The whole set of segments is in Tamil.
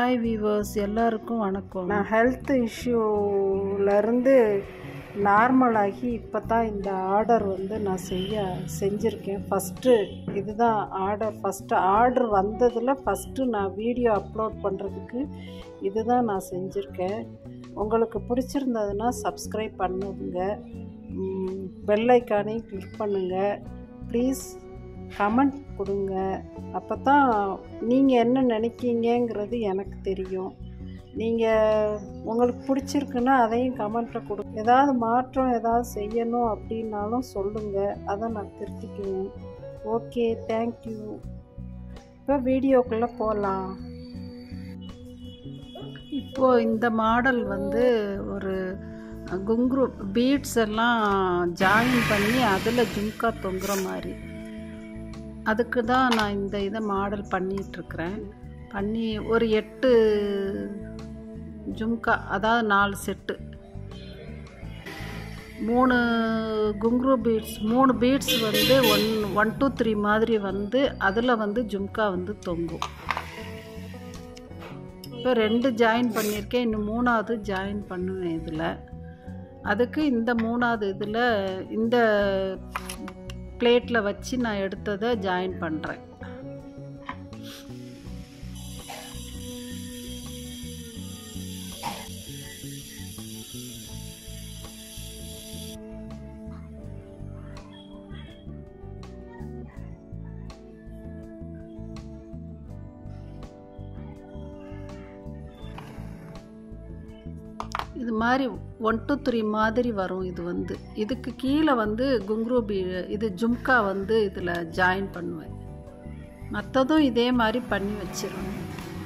ஹாய் வீவர்ஸ் எல்லாருக்கும் வணக்கம் நான் ஹெல்த் இஷ்யூலேருந்து நார்மலாகி இப்போ தான் இந்த ஆர்டர் வந்து நான் செய்ய செஞ்சுருக்கேன் ஃபஸ்ட்டு இதுதான் ஆர்டர் ஃபஸ்ட்டு ஆர்டர் வந்ததில் ஃபஸ்ட்டு நான் வீடியோ அப்லோட் பண்ணுறதுக்கு இதுதான் நான் செஞ்சுருக்கேன் உங்களுக்கு பிடிச்சிருந்ததுன்னா சப்ஸ்கிரைப் பண்ணுங்க பெல் ஐக்கானையும் கிளிக் பண்ணுங்கள் ப்ளீஸ் கமெண்ட் கொடுங்க அப்போ தான் நீங்கள் என்ன நினைக்கிங்கங்கிறது எனக்கு தெரியும் நீங்கள் உங்களுக்கு பிடிச்சிருக்குன்னா அதையும் கமெண்ட்டில் கொடுங்க ஏதாவது மாற்றம் ஏதாவது செய்யணும் அப்படின்னாலும் சொல்லுங்கள் அதை நான் திருத்திக்குவேன் ஓகே தேங்க்யூ இப்போ வீடியோக்குள்ளே போகலாம் இப்போது இந்த மாடல் வந்து ஒரு குங்க்ரு பீட்ஸ் எல்லாம் ஜாயின் பண்ணி அதில் ஜும்கா தொங்குற மாதிரி அதுக்கு தான் நான் இந்த இதை மாடல் பண்ணிகிட்ருக்கிறேன் பண்ணி ஒரு எட்டு ஜும்கா அதாவது நாலு செட்டு மூணு குங்க்ரு பீட்ஸ் மூணு பீட்ஸ் வந்து ஒன் ஒன் டூ த்ரீ மாதிரி வந்து அதில் வந்து ஜும்கா வந்து தொங்கும் இப்போ ரெண்டு ஜாயின் பண்ணியிருக்கேன் இன்னும் மூணாவது ஜாயின் பண்ணுவேன் இதில் அதுக்கு இந்த மூணாவது இதில் இந்த பிளேட்டில் வச்சு நான் எடுத்ததை ஜாயின் பண்ணுறேன் இது மாதிரி ஒன் டூ த்ரீ மாதிரி வரும் இது வந்து இதுக்கு கீழே வந்து குங்க்ரு பீ இது ஜும்கா வந்து இதில் ஜாயின் பண்ணுவேன் மற்றதும் இதே மாதிரி பண்ணி வச்சிருவேன்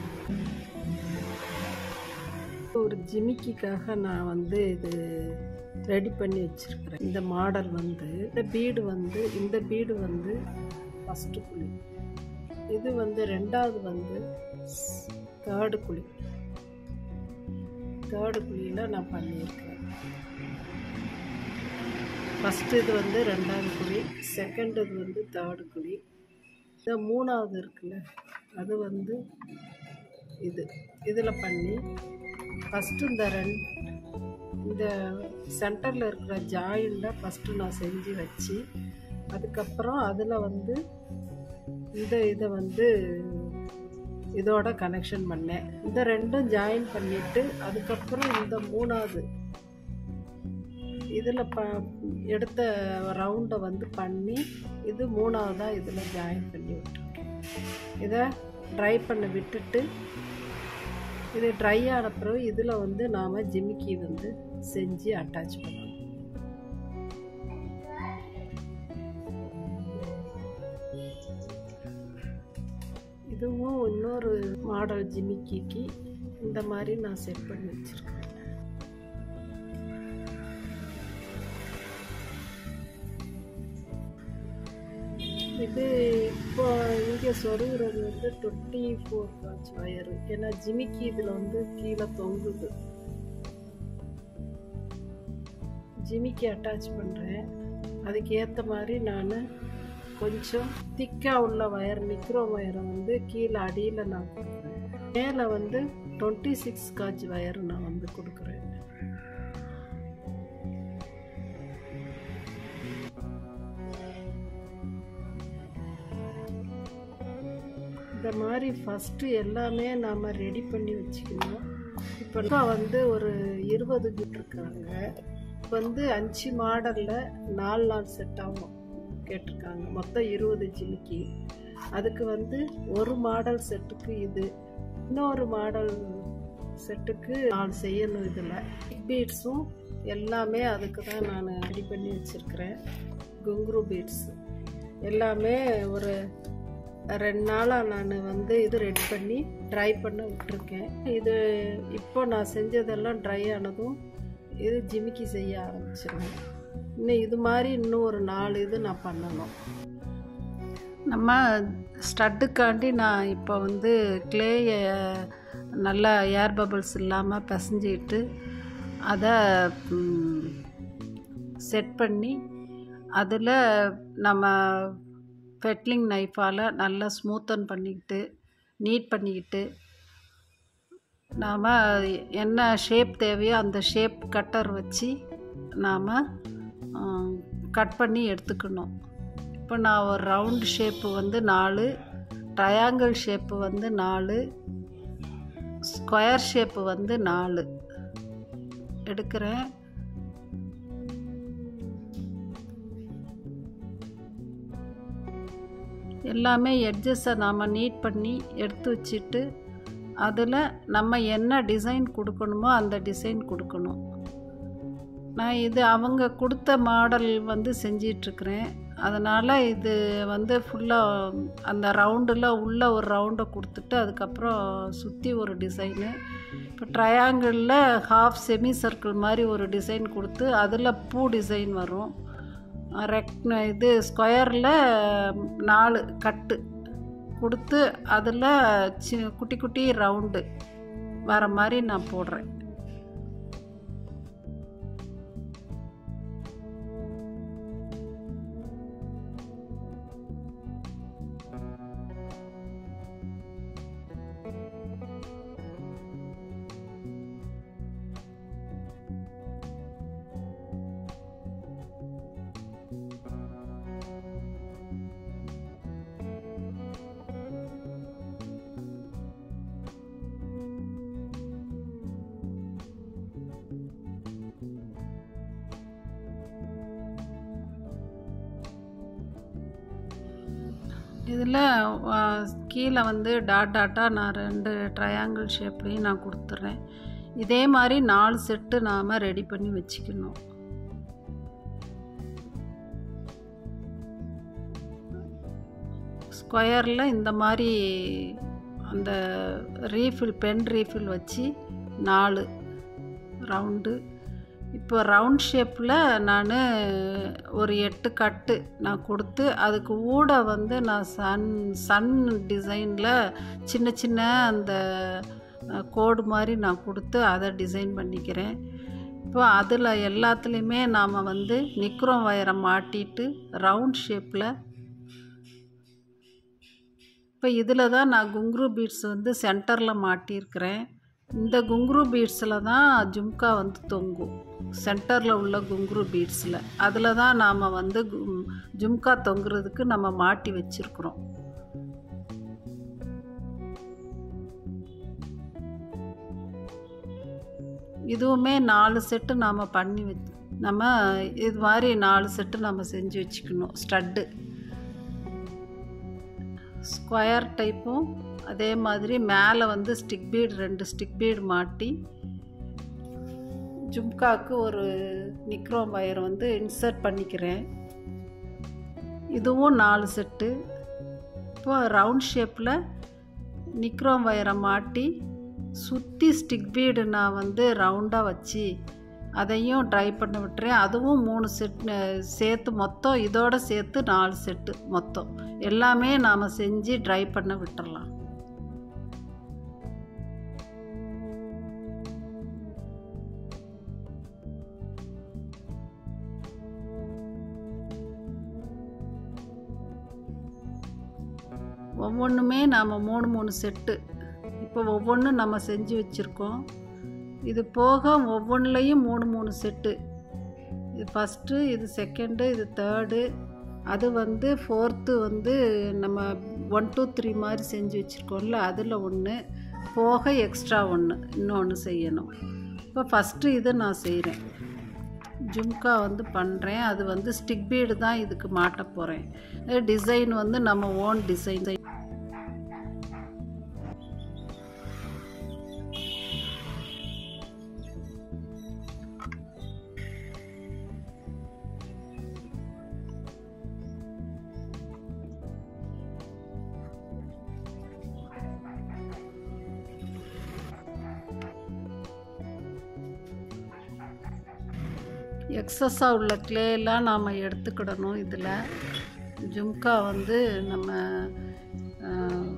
ஒரு ஜிமிக்கிக்காக நான் வந்து இது ரெடி பண்ணி வச்சுருக்கிறேன் இந்த மாடல் வந்து இந்த பீடு வந்து இந்த பீடு வந்து ஃபஸ்ட்டு குழி இது வந்து ரெண்டாவது வந்து தேர்டு குழி தேர்டு குழியில் நான் பண்ணியிருக்கிறேன் ஃபஸ்ட்டு இது வந்து ரெண்டாவது குழி செகண்ட் இது வந்து தேர்டு குழி இந்த மூணாவது இருக்குல்ல அது வந்து இது இதில் பண்ணி ஃபஸ்ட்டு இந்த ரெண்டு இந்த சென்டரில் இருக்கிற ஜாயினில் ஃபஸ்ட்டு நான் செஞ்சு வச்சு அதுக்கப்புறம் அதில் வந்து இந்த இதை வந்து இதோட கனெக்ஷன் பண்ணேன் இந்த ரெண்டும் ஜாயின் பண்ணிவிட்டு அதுக்கப்புறம் இந்த மூணாவது இதில் ப எடுத்த ரவுண்டை வந்து பண்ணி இது மூணாவதாக இதில் ஜாயின் பண்ணி விட்டுருக்கேன் இதை ட்ரை பண்ண விட்டுட்டு இது ட்ரை ஆன பிறகு இதில் வந்து நாம் ஜிமிக்கி வந்து செஞ்சு அட்டாச் பண்ணணும் இதுவும் இன்னொரு மாடல் ஜிமிக்கிக்கு இந்த மாதிரி நான் செட் பண்ணி வச்சுருக்கேன் இது இப்போ இங்கே சொருகிறது வந்து டுவெண்ட்டி ஃபோர் காட்ச் ஒயரு ஏன்னா ஜிமிக்கி இதில் வந்து கீழே தொங்குது ஜிமிக்கி அட்டாச் பண்ணுறேன் அதுக்கு ஏற்ற மாதிரி நான் கொஞ்சம் திக்காக உள்ள ஒயர் மிக்ரோ ஒயரை வந்து கீழே அடியில் நான் கொடுக்குறேன் மேலே வந்து டுவெண்ட்டி சிக்ஸ் காட்ச் ஒயர் நான் வந்து கொடுக்குறேன் இந்த மாதிரி ஃபஸ்ட்டு எல்லாமே நாம் ரெடி பண்ணி வச்சுக்கணும் இப்போ வந்து ஒரு இருபது இருக்காங்க வந்து அஞ்சு மாடலில் நாலு நாள் செட் ஆகும் கேட்டிருக்காங்க மொத்தம் இருபது ஜிமிக்கி அதுக்கு வந்து ஒரு மாடல் செட்டுக்கு இது இன்னொரு மாடல் செட்டுக்கு நாலு செய்யணும் இதில் பீட்ஸும் எல்லாமே அதுக்கு தான் நான் ரெடி பண்ணி வச்சுருக்கிறேன் குங்குரு பீட்ஸ் எல்லாமே ஒரு ரெண்டு நாளாக நான் வந்து இது ரெடி பண்ணி ட்ரை பண்ண விட்டுருக்கேன் இது இப்போ நான் செஞ்சதெல்லாம் ட்ரை ஆனதும் இது ஜிமிக்கி செய்ய ஆரம்பிச்சிருவேன் இன்னும் இது மாதிரி இன்னும் ஒரு நாலு இது நான் பண்ணணும் நம்ம ஸ்டட்டுக்காண்டி நான் இப்போ வந்து கிளேயை நல்லா ஏர் பபிள்ஸ் இல்லாமல் பிசைஞ்சிட்டு அதை செட் பண்ணி அதில் நம்ம ஃபெட்லிங் நைஃபால் நல்லா ஸ்மூத்தன் பண்ணிக்கிட்டு நீட் பண்ணிக்கிட்டு நாம் என்ன ஷேப் தேவையோ அந்த ஷேப் கட்டர் வச்சு நாம் கட் பண்ணி எடுத்துக்கணும் இப்போ நான் ஒரு ரவுண்ட் ஷேப்பு வந்து நாலு ட்ரையாங்கிள் ஷேப்பு வந்து நாலு ஸ்கொயர் ஷேப்பு வந்து நாலு எடுக்கிறேன் எல்லாமே எட்ஜஸை நாம் நீட் பண்ணி எடுத்து வச்சுட்டு அதில் நம்ம என்ன டிசைன் கொடுக்கணுமோ அந்த டிசைன் கொடுக்கணும் நான் இது அவங்க கொடுத்த மாடல் வந்து செஞ்சிட்ருக்கிறேன் அதனால் இது வந்து ஃபுல்லாக அந்த ரவுண்டில் உள்ள ஒரு ரவுண்டை கொடுத்துட்டு அதுக்கப்புறம் சுற்றி ஒரு டிசைனு இப்போ ட்ரையாங்கிளில் ஹாஃப் செமி சர்க்கிள் மாதிரி ஒரு டிசைன் கொடுத்து அதில் பூ டிசைன் வரும் ரெக் இது ஸ்கொயரில் நாலு கட்டு கொடுத்து அதில் சி குட்டி குட்டி ரவுண்டு வர மாதிரி நான் போடுறேன் இதில் கீழே வந்து டாட் டாட்டாக நான் ரெண்டு ட்ரையாங்கிள் ஷேப்லேயும் நான் கொடுத்துட்றேன் இதே மாதிரி நாலு செட்டு நாம் ரெடி பண்ணி வச்சுக்கணும் ஸ்கொயரில் இந்த மாதிரி அந்த ரீஃபில் பென் ரீஃபில் வச்சு நாலு ரவுண்டு இப்போ ரவுண்ட் ஷேப்பில் நான் ஒரு எட்டு கட்டு நான் கொடுத்து அதுக்கு ஊட வந்து நான் சன் சன் டிசைனில் சின்ன சின்ன அந்த கோடு மாதிரி நான் கொடுத்து அதை டிசைன் பண்ணிக்கிறேன் இப்போ அதில் எல்லாத்துலேயுமே நாம் வந்து நிக்ரோம் வயரை மாட்டிட்டு ரவுண்ட் ஷேப்பில் இப்போ இதில் தான் நான் குங்க்ரு பீட்ஸ் வந்து சென்டரில் மாட்டியிருக்கிறேன் இந்த குங்க்ரு பீட்ஸில் தான் ஜும்கா வந்து தொங்கும் சென்டரில் உள்ள குங்க்ரு பீட்ஸில் அதில் தான் நாம் வந்து கு- ஜும்கா தொங்குறதுக்கு நம்ம மாட்டி வச்சுருக்குறோம் இதுவுமே நாலு செட்டு நாம் பண்ணி வச் நம்ம இது மாதிரி நாலு செட்டு நம்ம செஞ்சு வச்சுக்கணும் ஸ்டட்டு ஸ்கொயர் டைப்பும் அதே மாதிரி மேலே வந்து ஸ்டிக் பீடு ரெண்டு ஸ்டிக் பீடு மாட்டி ஜும்காக்கு ஒரு நிக்ரோம் வயர் வந்து இன்சர்ட் பண்ணிக்கிறேன் இதுவும் நாலு செட்டு இப்போ ரவுண்ட் ஷேப்பில் நிக்ரோம் வயரை மாட்டி சுற்றி ஸ்டிக் பீடு நான் வந்து ரவுண்டாக வச்சு அதையும் ட்ரை பண்ண விட்டுறேன் அதுவும் மூணு செட் சேர்த்து மொத்தம் இதோட சேர்த்து நாலு செட்டு மொத்தம் எல்லாமே நாம் செஞ்சு ட்ரை பண்ண விட்டுறலாம் ஒவ்வொன்றுமே நாம் மூணு மூணு செட்டு இப்போ ஒவ்வொன்றும் நம்ம செஞ்சு வச்சுருக்கோம் இது போக ஒவ்வொன்றுலையும் மூணு மூணு செட்டு இது ஃபஸ்ட்டு இது செகண்டு இது தேர்டு அது வந்து ஃபோர்த்து வந்து நம்ம ஒன் டூ த்ரீ மாதிரி செஞ்சு வச்சுருக்கோம்ல அதில் ஒன்று போக எக்ஸ்ட்ரா ஒன்று இன்னொன்று செய்யணும் இப்போ ஃபஸ்ட்டு இது நான் செய்கிறேன் ஜும்கா வந்து பண்ணுறேன் அது வந்து ஸ்டிக் பீடு தான் இதுக்கு மாட்ட போகிறேன் டிசைன் வந்து நம்ம ஓன் டிசைன் எக்ஸஸாக உள்ள கிளேலாம் நாம் எடுத்துக்கிடணும் இதில் ஜும்கா வந்து நம்ம ஆஹ்,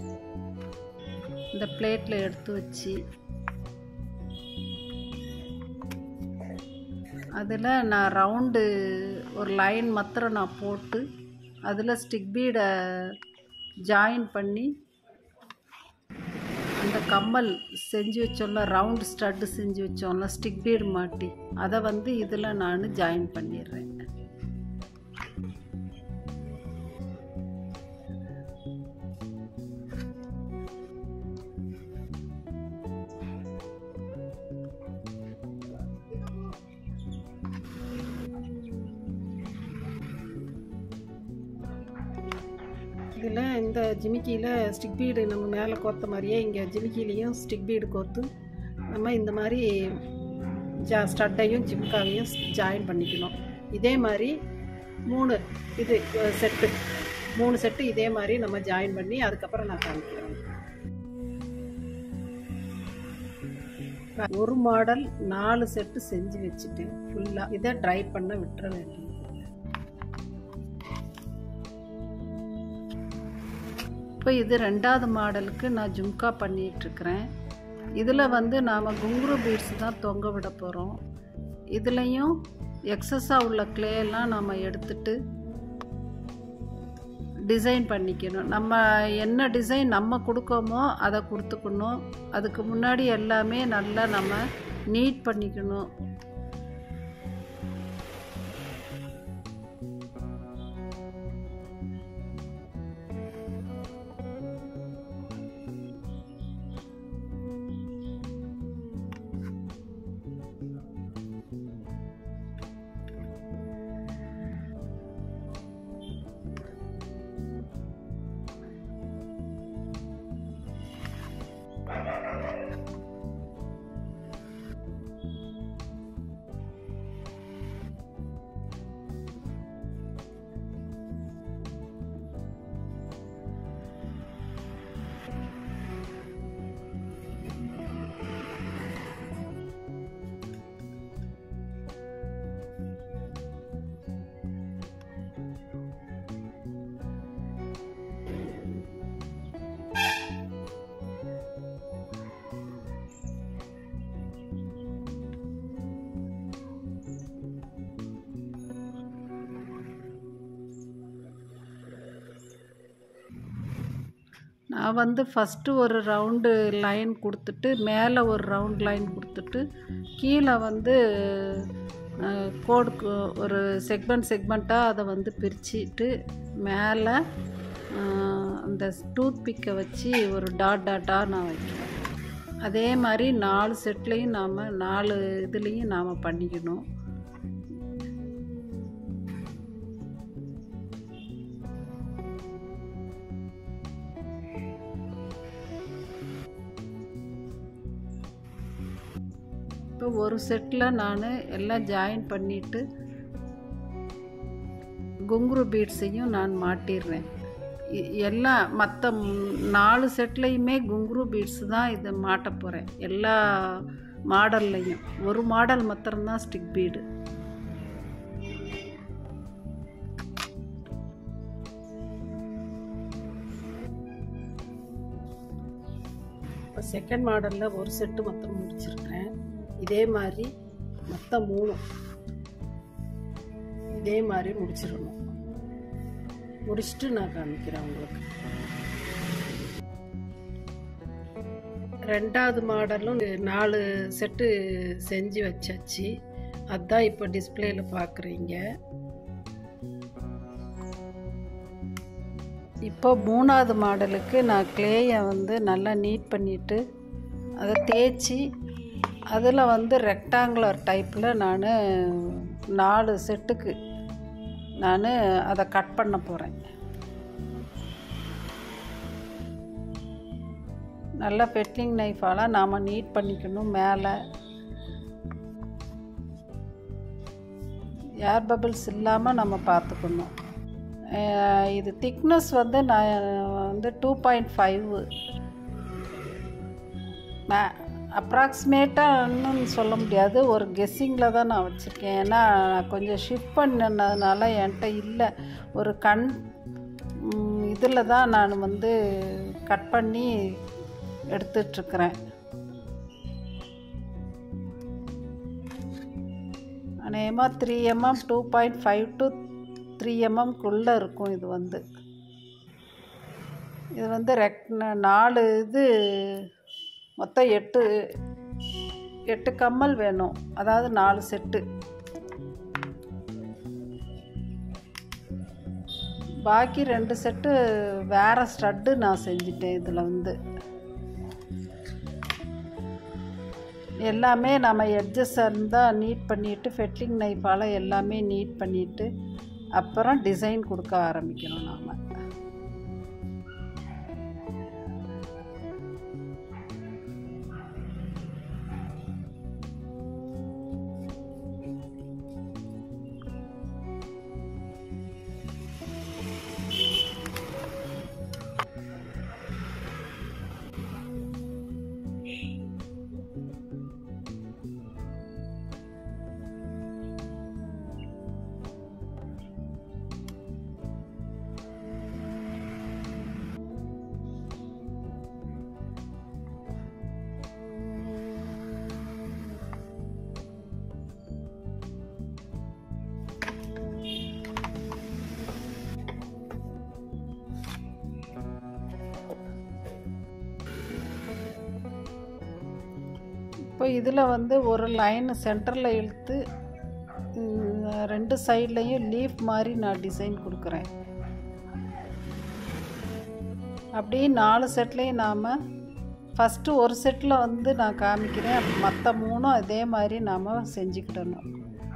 இந்த பிளேட்டில் எடுத்து வச்சு அதில் நான் ரவுண்டு ஒரு லைன் மாத்திரம் நான் போட்டு அதில் ஸ்டிக் பீடை ஜாயின் பண்ணி அந்த அந்த கம்மல் செஞ்சு வச்சோம்ல ரவுண்ட் ஸ்டட்டு செஞ்சு வச்சோம்ல ஸ்டிக் பீடு மாட்டி அதை வந்து இதில் நான் ஜாயின் பண்ணிடுறேன் இதில் இந்த ஜிமிக்கியில் ஸ்டிக் பீடு நம்ம மேலே கோத்த மாதிரியே இங்கே ஜிமிக்கிலையும் ஸ்டிக் பீடு கோத்து நம்ம இந்த மாதிரி ஜா ஸ்டட்டையும் ஜிம்காவையும் ஜாயின் பண்ணிக்கணும் இதே மாதிரி மூணு இது செட்டு மூணு செட்டு இதே மாதிரி நம்ம ஜாயின் பண்ணி அதுக்கப்புறம் நான் காமிக்கிறேன் ஒரு மாடல் நாலு செட்டு செஞ்சு வச்சுட்டேன் ஃபுல்லாக இதை ட்ரை பண்ண விட்டுற வேண்டியது இப்போ இது ரெண்டாவது மாடலுக்கு நான் ஜும்கா பண்ணிகிட்ருக்கிறேன் இதில் வந்து நாம் குங்குரு பீட்ஸ் தான் தொங்க விட போகிறோம் இதுலேயும் எக்ஸஸாக உள்ள கிளேயெல்லாம் நம்ம எடுத்துட்டு டிசைன் பண்ணிக்கணும் நம்ம என்ன டிசைன் நம்ம கொடுக்கோமோ அதை கொடுத்துக்கணும் அதுக்கு முன்னாடி எல்லாமே நல்லா நம்ம நீட் பண்ணிக்கணும் நான் வந்து ஃபஸ்ட்டு ஒரு ரவுண்டு லைன் கொடுத்துட்டு மேலே ஒரு ரவுண்ட் லைன் கொடுத்துட்டு கீழே வந்து கோடுக்கு ஒரு செக்மெண்ட் செக்மெண்ட்டாக அதை வந்து பிரிச்சுட்டு மேலே அந்த டூத் பிக்கை வச்சு ஒரு டாட் டாட்டாக நான் வைக்கிறேன் அதே மாதிரி நாலு செட்லேயும் நாம் நாலு இதுலேயும் நாம் பண்ணிக்கணும் இப்போ ஒரு செட்டில் நான் எல்லாம் ஜாயின் பண்ணிவிட்டு குங்குரு பீட்ஸையும் நான் மாட்டிடுறேன் இ- எல்லாம் மற்ற நாலு செட்லேயுமே குங்குரு பீட்ஸ் தான் இதை மாட்ட போகிறேன் எல்லா மாடல்லையும் ஒரு மாடல் மாத்திரம்தான் ஸ்டிக் பீடு இப்போ செகண்ட் மாடலில் ஒரு செட்டு மொத்தம் முடிச்சிருக்கேன் இதே மாதிரி மொத்தம் மூணு இதே மாதிரி முடிச்சிடணும் முடிச்சுட்டு நான் காமிக்கிறேன் உங்களுக்கு ரெண்டாவது மாடலும் நாலு செட்டு செஞ்சு வச்சாச்சு அதுதான் இப்போ டிஸ்பிளேல பார்க்குறீங்க இப்போ மூணாவது மாடலுக்கு நான் கிளேயை வந்து நல்லா நீட் பண்ணிவிட்டு அதை தேய்ச்சி அதில் வந்து ரெக்டாங்குலர் டைப்பில் நான் நாலு செட்டுக்கு நான் அதை கட் பண்ண போகிறேன் நல்லா பெட்லிங் நைஃபால் நாம் நீட் பண்ணிக்கணும் மேலே ஏர் பபிள்ஸ் இல்லாமல் நம்ம பார்த்துக்கணும் அஹ் இது திக்னஸ் வந்து நான் வந்து டூ பாயிண்ட் ஃபைவ் அப்ராக்சிமேட்டாக சொல்ல முடியாது ஒரு கெஸ்ஸிங்கில் தான் நான் வச்சுருக்கேன் ஏன்னா நான் கொஞ்சம் ஷிஃப்ட் பண்ணதுனால என்கிட்ட இல்லை ஒரு கண் இதில் தான் நான் வந்து கட் பண்ணி எடுத்துட்ருக்குறேன் அநேகமாக three mm two point five to three எம்எம்குள்ளே இருக்கும் இது வந்து இது வந்து ரெக் நாலு இது மொத்தம் எட்டு எட்டு கம்மல் வேணும் அதாவது நாலு செட்டு பாக்கி ரெண்டு செட்டு வேறு ஸ்டட்டு நான் செஞ்சிட்டேன் இதில் வந்து எல்லாமே நம்ம எட்ஜஸ் இருந்தால் நீட் பண்ணிவிட்டு ஃபெட்லிங் நைஃபால் எல்லாமே நீட் பண்ணிவிட்டு அப்புறம் டிசைன் கொடுக்க ஆரம்பிக்கணும் நாம் இப்போ இதில் வந்து ஒரு லைன் சென்டரில் இழுத்து ம், ரெண்டு சைட்லேயும் லீஃப் மாதிரி நான் டிசைன் கொடுக்குறேன் அப்படியே நாலு செட்லேயும் நாம் ஃபஸ்ட்டு ஒரு செட்டில் வந்து நான் காமிக்கிறேன் மற்ற மூணும் அதே மாதிரி நாம் செஞ்சுக்கிடணும்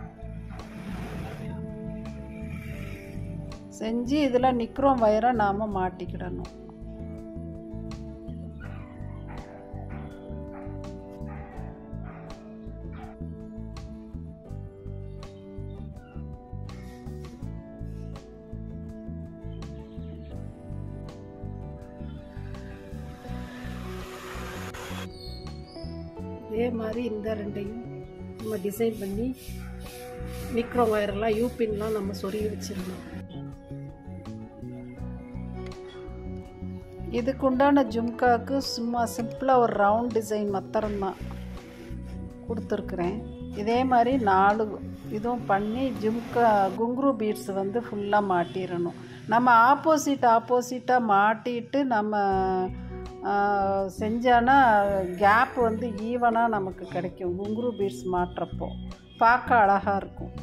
செஞ்சு இதில் நிற்கிறோம் வயரை நாம் மாட்டிக்கிடணும் இதே மாதிரி இந்த ரெண்டையும் நம்ம டிசைன் பண்ணி நிக்ரோ ஒயரெல்லாம் யூபின்லாம் நம்ம சொருகி வச்சிடணும் இதுக்கு உண்டான ஜும்காவுக்கு சும்மா சிம்பிளாக ஒரு ரவுண்ட் டிசைன் மாத்திரம்தான் கொடுத்துருக்குறேன் இதே மாதிரி நாலு இதுவும் பண்ணி ஜும்கா குங்குரு பீட்ஸ் வந்து ஃபுல்லாக மாட்டிடணும் நம்ம ஆப்போசிட் ஆப்போசிட்டாக மாட்டிட்டு நம்ம ஆ, செஞ்சானா கேப் வந்து ஈவனாக நமக்கு கிடைக்கும் குங்குரு பீட்ஸ் மாட்டுறப்போ பார்க்க அழகாக இருக்கும்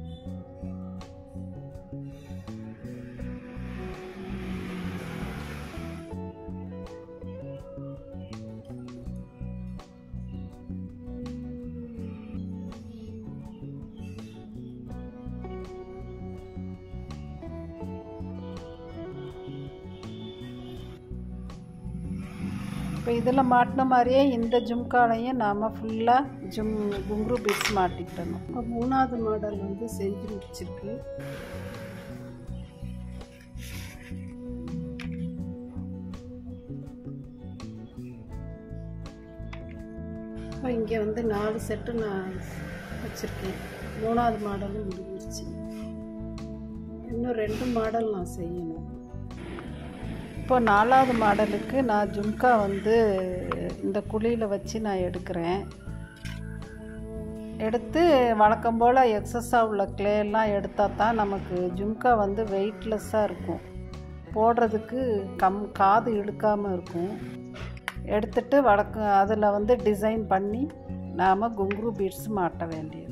இப்போ இதில் மாட்டின மாதிரியே இந்த ஜும்காலையும் நாம் ஃபுல்லாக ஜும் குங்குரு பீட்ஸ் மாட்டிக்கிடணும் இப்போ மூணாவது மாடல் வந்து செஞ்சு முடிச்சிருக்கு இப்போ இங்கே வந்து நாலு செட்டு நான் வச்சுருக்கேன் மூணாவது மாடலும் முடிஞ்சிருச்சு இன்னும் ரெண்டு மாடல் நான் செய்யணும் இப்போ நாலாவது மாடலுக்கு நான் ஜும்கா வந்து இந்த குழியில் வச்சு நான் எடுக்கிறேன் எடுத்து வழக்கம் போல் எக்ஸஸாக உள்ள clay எல்லாம் எடுத்தால் தான் நமக்கு ஜும்கா வந்து வெயிட்லெஸ்ஸாக இருக்கும் போடுறதுக்கு கம் காது இழுக்காமல் இருக்கும் எடுத்துட்டு வழக்க அதில் வந்து டிசைன் பண்ணி நாம் குங்குரு பீட்ஸ் மாட்ட வேண்டியது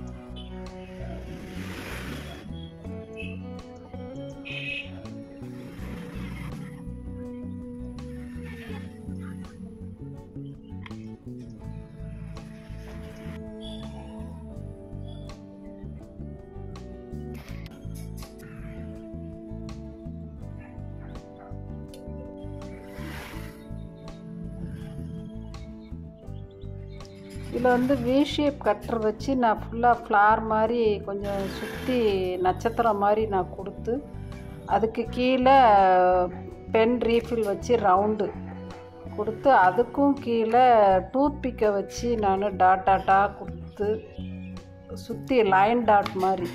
இதில் வந்து வி ஷேப் கட்டர் வச்சு நான் ஃபுல்லாக ஃப்ளார் மாதிரி கொஞ்சம் சுற்றி நட்சத்திரம் மாதிரி நான் கொடுத்து அதுக்கு கீழே பென் ரீஃபில் வச்சு ரவுண்டு கொடுத்து அதுக்கும் கீழே டூத் பிக்கை வச்சு நான் டாட் டாட்டாக கொடுத்து சுற்றி லைன் டாட் மாதிரி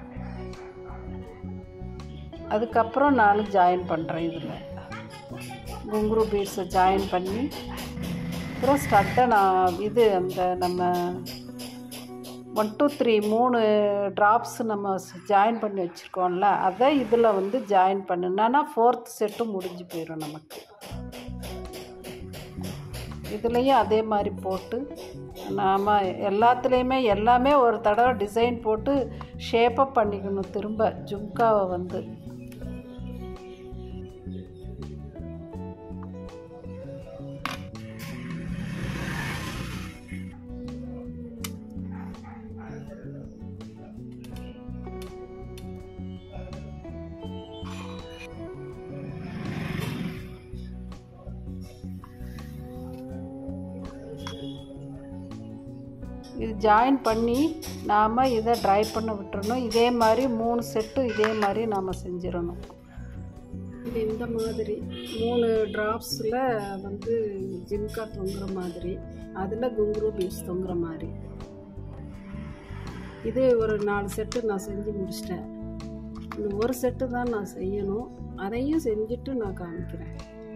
அதுக்கப்புறம் நான் ஜாயின் பண்ணுறேன் இதில் குங்குரு பீட்ஸை ஜாயின் பண்ணி அப்புறம் ஸ்டட்டை நான் இது அந்த நம்ம ஒன் டூ த்ரீ மூணு ட்ராப்ஸ் நம்ம ஜாயின் பண்ணி வச்சுருக்கோம்ல அதை இதில் வந்து ஜாயின் பண்ணுனா ஃபோர்த் செட்டும் முடிஞ்சு போயிடும் நமக்கு இதுலேயும் அதே மாதிரி போட்டு நாம் எல்லாத்துலேயுமே எல்லாமே ஒரு தடவை டிசைன் போட்டு ஷேப்பப் பண்ணிக்கணும் திரும்ப ஜும்காவை வந்து இது ஜாயின் பண்ணி நாம் இதை ட்ரை பண்ண விட்டுறணும் இதே மாதிரி மூணு செட்டு இதே மாதிரி நாம் செஞ்சிடணும் இது இந்த மாதிரி மூணு ட்ராப்ஸில் வந்து ஜிம்கா தொங்குற மாதிரி அதில் குங்குரு பீட்ஸ் தொங்குற மாதிரி இது ஒரு நாலு செட்டு நான் செஞ்சு முடிச்சிட்டேன் இந்த ஒரு செட்டு தான் நான் செய்யணும் அதையும் செஞ்சுட்டு நான் காமிக்கிறேன்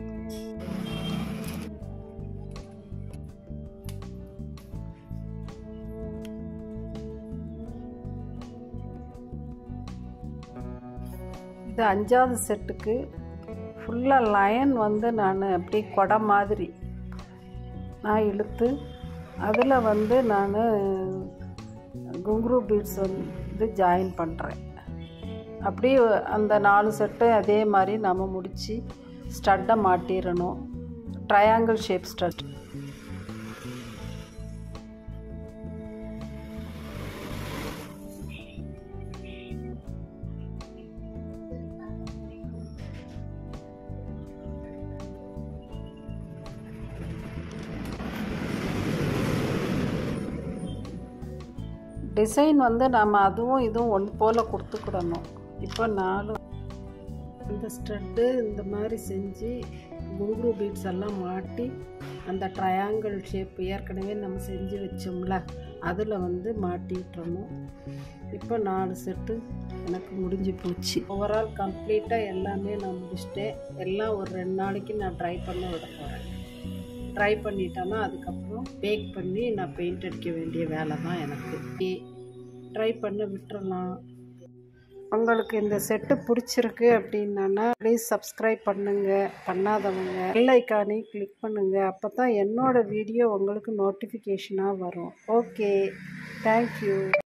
இது அஞ்சாவது செட்டுக்கு ஃபுல்லாக லைன் வந்து நான் அப்படி கொடை மாதிரி நான் இழுத்து அதில் வந்து நான் குங்குரு பீட்ஸ் வந்து ஜாயின் பண்ணுறேன் அப்படியே அந்த நாலு செட்டை அதே மாதிரி நம்ம முடித்து ஸ்டட்டை மாட்டிடணும் ட்ரையாங்கிள் ஷேப் ஸ்டட் டிசைன் வந்து நம்ம அதுவும் இதுவும் ஒன்று போல் கொடுத்துக்கிடணும் இப்போ நாலு இந்த ஸ்டட்டு இந்த மாதிரி செஞ்சு குங்குரு பீட்ஸ் எல்லாம் மாட்டி அந்த ட்ரையாங்கிள் ஷேப் ஏற்கனவே நம்ம செஞ்சு வச்சோம்ல அதில் வந்து மாட்டிட்டுறணும் இப்போ நாலு செட்டு எனக்கு முடிஞ்சு போச்சு ஓவரால் கம்ப்ளீட்டாக எல்லாமே நான் முடிச்சிட்டேன் எல்லாம் ஒரு ரெண்டு நாளைக்கு நான் ட்ரை பண்ண விட போகிறேன் ட்ரை பண்ணிட்டேன்னா அதுக்கப்புறம் பேக் பண்ணி நான் பெயிண்ட் அடிக்க வேண்டிய வேலை தான் எனக்கு ட்ரை பண்ண விட்டுறலாம் உங்களுக்கு இந்த செட்டு பிடிச்சிருக்கு அப்படின்னா ப்ளீஸ் சப்ஸ்கிரைப் பண்ணுங்கள் பண்ணாதவங்க பெல் ஐக்கானையும் கிளிக் பண்ணுங்கள் அப்போ தான் என்னோடய வீடியோ உங்களுக்கு நோட்டிஃபிகேஷனாக வரும் ஓகே தேங்க்யூ